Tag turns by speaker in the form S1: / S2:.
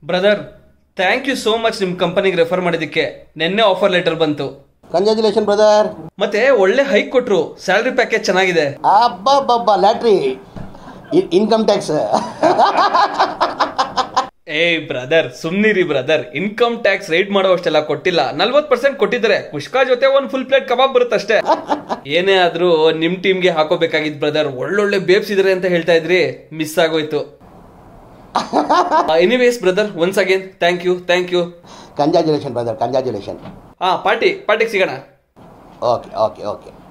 S1: brother thank you so much ನಿಮ್ಮ ಕಂಪನಿಗೆ refer ಮಾಡಿದ್ದಕ್ಕೆ ನಿನ್ನೆ ಆಫರ್ ಲೆಟರ್ ಬಂತು
S2: ಕಂಗ್ರ್ಯಾಚುಲೇಷನ್ ಬ್ರದರ್
S1: ಮತ್ತೆ ಒಳ್ಳೆ ಹೈಕ್ ಕೊಟ್ರು ಸ್ಯಾಲ್ರಿ ಪ್ಯಾಕೇಜ್ ಚೆನ್ನಾಗಿದೆ
S2: ಅಬ್ಬಬ್ಬಬ್ಬ ಲ್ಯಾಟ್ರಿ ಇನ್ಕಮ್ ಟ್ಯಾಕ್ಸ್
S1: ಏಯ್ ಬ್ರದರ್ ಸುಮ್ನಿರಿ ಬ್ರದರ್ ಇನ್ಕಮ್ ಟ್ಯಾಕ್ಸ್ ರೇಟ್ ಮಾಡುವಷ್ಟೆಲ್ಲ ಕೊಟ್ಟಿಲ್ಲ ನಲ್ವತ್ ಪರ್ಸೆಂಟ್ ಕೊಟ್ಟಿದ್ದಾರೆ ಕುಷ್ಕಾ ಜೊತೆ ಒಂದ್ ಫುಲ್ ಪ್ಲೇಟ್ ಕಬಾಬ್ ಬರುತ್ತಷ್ಟೇ ಏನೇ ಆದ್ರೂ ನಿಮ್ ಟೀಮ್ಗೆ ಹಾಕೋಬೇಕಾಗಿದ್ ಬ್ರದರ್ ಒಳ್ಳೊಳ್ಳೆ ಬೇಬ್ಸ್ ಇದಾರೆ ಅಂತ ಹೇಳ್ತಾ ಇದ್ರಿ ಮಿಸ್ ಆಗೋಯ್ತು anyways brother once again thank you thank you
S2: congratulation brother congratulation
S1: ಹಾ ಪಾರ್ಟಿ ಪಾರ್ಟಿಗೆ ಸಿಗೋಣ
S2: ಓಕೆ ಓಕೆ ಓಕೆ